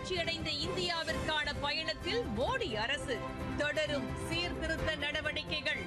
வளர்ச்சியடைந்த இந்தியாவிற்கான பயணத்தில் மோடி அரசு தொடரும் சீர்திருத்த நடவடிக்கைகள்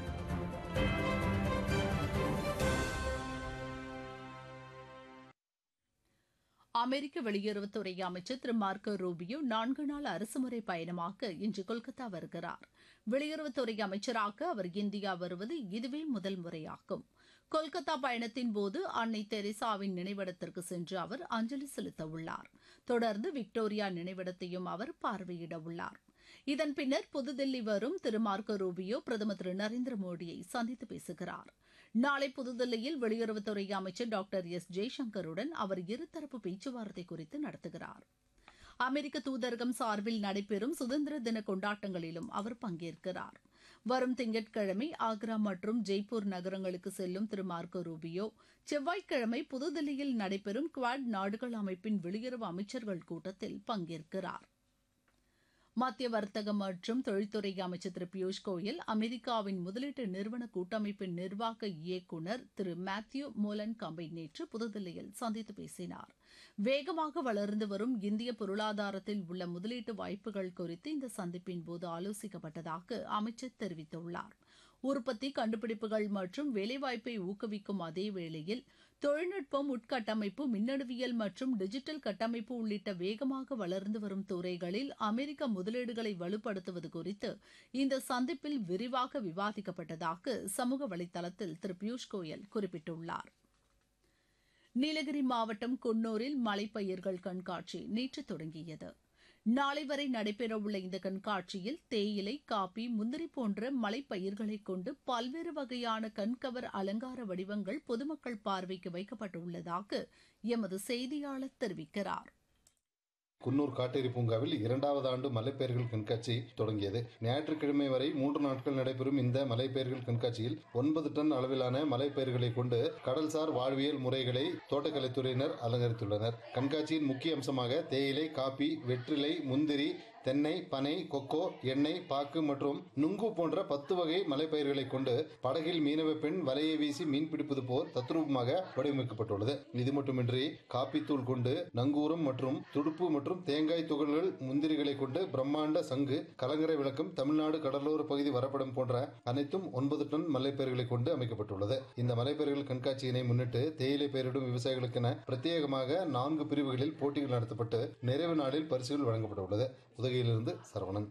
அமெரிக்க வெளியுறவுத்துறை அமைச்சர் திரு மார்க்கோ ரூபியோ நான்கு நாள் அரசுமுறை பயணமாக இன்று கொல்கத்தா வருகிறார் வெளியுறவுத்துறை அமைச்சராக அவர் இந்தியா வருவது இதுவே முதல் முறையாகும் கொல்கத்தா பயணத்தின் போது அன்னை தெரேசாவின் நினைவிடத்திற்கு சென்று அவர் அஞ்சலி செலுத்த உள்ளார் தொடர்ந்து விக்டோரியா நினைவிடத்தையும் அவர் பார்வையிட உள்ளார் இதன் பின்னர் புதுதில்லி வரும் திரு மார்க்கோ ரூபியோ பிரதமர் திரு நரேந்திர மோடியை சந்தித்து பேசுகிறார் நாளை புதுதில்லியில் வெளியுறவுத்துறை அமைச்சர் டாக்டர் எஸ் ஜெய்சங்கருடன் அவர் இருதரப்பு பேச்சுவார்த்தை குறித்து நடத்துகிறார் அமெரிக்க தூதரகம் சார்பில் நடைபெறும் சுதந்திர தின கொண்டாட்டங்களிலும் அவர் பங்கேற்கிறார் வரும் திங்கட்கிழமை ஆக்ரா மற்றும் ஜெய்ப்பூர் நகரங்களுக்கு செல்லும் திரு மார்க்கோ ரூபியோ செவ்வாய்க்கிழமை புதுதில்லியில் நடைபெறும் குவாட் நாடுகள் அமைப்பின் வெளியுறவு அமைச்சர்கள் கூட்டத்தில் பங்கேற்கிறார் மத்திய வர்த்தக மற்றும் தொழில்துறை அமைச்சர் திரு பியூஷ் கோயல் அமெரிக்காவின் முதலீட்டு நிறுவன கூட்டமைப்பின் நிர்வாக இயக்குநர் திரு மேத்யூ மோலன் கம்பை நேற்று புதுதில்லியில் சந்தித்து பேசினார் வேகமாக வளர்ந்து வரும் இந்திய பொருளாதாரத்தில் உள்ள முதலீட்டு வாய்ப்புகள் குறித்து இந்த சந்திப்பின் போது ஆலோசிக்கப்பட்டதாக அமைச்சர் தெரிவித்துள்ளார் உற்பத்தி கண்டுபிடிப்புகள் மற்றும் வேலைவாய்ப்பை ஊக்குவிக்கும் அதே வேளையில் தொழில்நுட்பம் உட்கட்டமைப்பு மின்னணுவியல் மற்றும் டிஜிட்டல் கட்டமைப்பு உள்ளிட்ட வேகமாக வளர்ந்து வரும் துறைகளில் அமெரிக்க முதலீடுகளை வலுப்படுத்துவது குறித்து இந்த சந்திப்பில் விரிவாக விவாதிக்கப்பட்டதாக சமூக வலைதளத்தில் திரு பியூஷ் கோயல் குறிப்பிட்டுள்ளார் நீலகிரி மாவட்டம் குன்னூரில் மலைப்பயிர்கள் கண்காட்சி நேற்று தொடங்கியது நாளை வரை நடைபெறவுள்ள இந்த கண்காட்சியில் தேயிலை காபி முந்திரி போன்ற மலைப்பயிர்களை கொண்டு பல்வேறு வகையான கண்கவர் அலங்கார வடிவங்கள் பொதுமக்கள் பார்வைக்கு வைக்கப்பட்டுள்ளதாக எமது செய்தியாளர் தெரிவிக்கிறார் குன்னூர் காட்டேரி பூங்காவில் இரண்டாவது ஆண்டு மலைப்பெயர்கள் கண்காட்சி தொடங்கியது ஞாயிற்றுக்கிழமை வரை மூன்று நாட்கள் நடைபெறும் இந்த மலைப்பெயர்கள் கண்காட்சியில் ஒன்பது டன் அளவிலான மலைப்பெயர்களை கொண்டு கடல்சார் வாழ்வியல் முறைகளை தோட்டக்கலைத்துறையினர் அலங்கரித்துள்ளனர் கண்காட்சியின் முக்கிய அம்சமாக தேயிலை காபி வெற்றிலை முந்திரி தென்னை பனை கொக்கோ எண்ணெய் பாக்கு மற்றும் நுங்கு போன்ற பத்து வகை மலைப்பயிர்களை கொண்டு படகில் மீனவ பெண் வலையை வீசி மீன் பிடிப்பது போல் தத்ரூபமாக வடிவமைக்கப்பட்டுள்ளது இது மட்டுமின்றி காப்பித்தூள் கொண்டு நங்கூரம் மற்றும் துடுப்பு மற்றும் தேங்காய் துகள்கள் முந்திரிகளை கொண்டு பிரம்மாண்ட சங்கு கலங்கரை விளக்கம் தமிழ்நாடு கடலோர பகுதி வரப்படம் போன்ற அனைத்தும் ஒன்பது டன் மலைப்பயிர்களை கொண்டு அமைக்கப்பட்டுள்ளது இந்த மலைப்பயிர்கள் கண்காட்சியினை முன்னிட்டு தேயிலை பயிரிடும் விவசாயிகளுக்கென பிரத்யேகமாக நான்கு பிரிவுகளில் போட்டிகள் நடத்தப்பட்டு நிறைவு நாளில் பரிசுகள் வழங்கப்பட்டுள்ளது உதகையிலிருந்து சரவணன்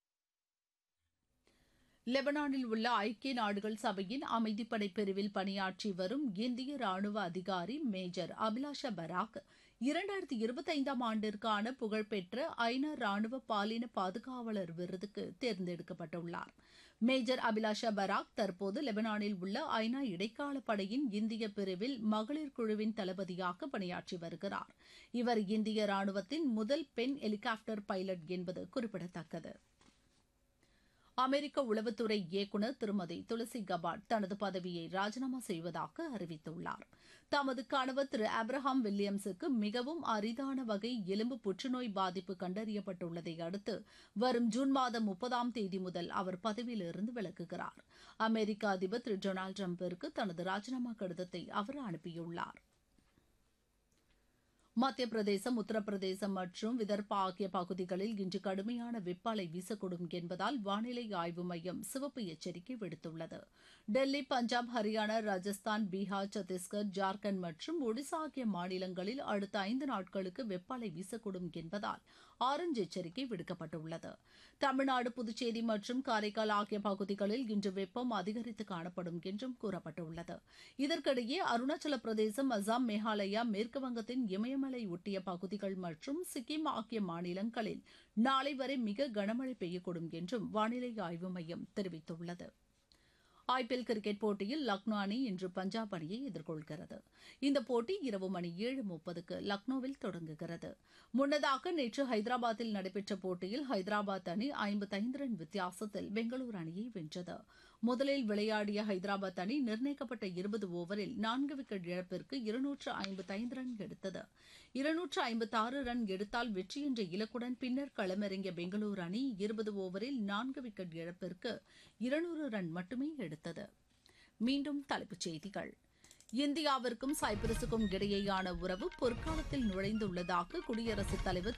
லெபனானில் உள்ள ஐக்கிய நாடுகள் சபையின் அமைதிப்படை பிரிவில் பணியாற்றி வரும் இந்திய ராணுவ அதிகாரி மேஜர் அபிலாஷா பராக் இரண்டாயிரத்தி இருபத்தைந்தாம் ஆண்டிற்கான புகழ்பெற்ற ஐநா ராணுவ பாலின பாதுகாவலர் விருதுக்கு தேர்ந்தெடுக்கப்பட்டுள்ளார் மேஜர் அபிலாஷா பராக் தற்போது லெபனானில் உள்ள ஐநா இடைக்கால படையின் இந்திய பிரிவில் மகளிர் குழுவின் தளபதியாக பணியாற்றி வருகிறார் இவர் இந்திய ராணுவத்தின் முதல் பெண் ஹெலிகாப்டர் பைலட் என்பது குறிப்பிடத்தக்கது அமெரிக்க உளவுத்துறை இயக்குநர் திருமதி துளசி கபாட் தனது பதவியை ராஜினாமா செய்வதாக அறிவித்துள்ளார் தமது கணவர் திரு அப்ரஹாம் வில்லியம்ஸுக்கு மிகவும் அரிதான வகை எலும்பு புற்றுநோய் பாதிப்பு கண்டறியப்பட்டுள்ளதை அடுத்து வரும் ஜூன் மாதம் முப்பதாம் தேதி முதல் அவர் பதவியிலிருந்து விலகுகிறார் அமெரிக்க அதிபர் திரு டொனால்டு டிரம்பிற்கு தனது ராஜினாமா கடிதத்தை அவர் அனுப்பியுள்ளார் மத்திய பிரதேசம் உத்தரப்பிரதேசம் மற்றும் விதர்பா ஆகிய பகுதிகளில் இன்று கடுமையான வெப்ப அலை வீசக்கூடும் என்பதால் வானிலை ஆய்வு மையம் சிவப்பு எச்சரிக்கை விடுத்துள்ளது டெல்லி பஞ்சாப் ஹரியானா ராஜஸ்தான் பீகார் சத்தீஸ்கர் ஜார்க்கண்ட் மற்றும் ஒடிசா ஆகிய மாநிலங்களில் அடுத்த ஐந்து நாட்களுக்கு வெப்ப அலை வீசக்கூடும் என்பதால் ஆரஞ்சு எச்சரிக்கை விடுக்கப்பட்டுள்ளது தமிழ்நாடு புதுச்சேரி மற்றும் காரைக்கால் ஆகிய பகுதிகளில் இன்று வெப்பம் அதிகரித்து காணப்படும் என்றும் கூறப்பட்டுள்ளது இதற்கிடையே அருணாச்சல பிரதேசம் அசாம் மேகாலயா மேற்குவங்கத்தின் இமயமலை ஒட்டிய பகுதிகள் மற்றும் சிக்கிம் ஆகிய மாநிலங்களில் நாளை வரை மிக கனமழை பெய்யக்கூடும் என்றும் வானிலை ஆய்வு மையம் தெரிவித்துள்ளது ஐபிஎல் கிரிக்கெட் போட்டியில் லக்னோ அணி இன்று பஞ்சாப் அணியை எதிர்கொள்கிறது இந்த போட்டி இரவு மணி ஏழு முப்பதுக்கு லக்னோவில் தொடங்குகிறது முன்னதாக நேற்று ஹைதராபாத்தில் நடைபெற்ற போட்டியில் ஹைதராபாத் அணி ஐம்பத்தைந்து ரன் வித்தியாசத்தில் பெங்களூரு அணியை வென்றது முதலில் விளையாடிய ஹைதராபாத் அணி நிர்ணயிக்கப்பட்ட இருபது ஓவரில் நான்கு விக்கெட் இழப்பிற்கு இருநூற்று ஐம்பத்தைந்து ரன் எடுத்தது இருநூற்று ஐம்பத்தாறு ரன் எடுத்தால் வெற்றி என்ற இலக்குடன் பின்னர் களமிறங்கிய பெங்களூரு அணி இருபது ஓவரில் நான்கு விக்கெட் இழப்பிற்கு இருநூறு ரன் மட்டுமே எடுத்தது மீண்டும் தலைப்புச் செய்திகள் இந்தியாவிற்கும் சைப்ரஸுக்கும் இடையேயான உறவு பொற்காலத்தில் நுழைந்துள்ளதாக குடியரசுத் தலைவர்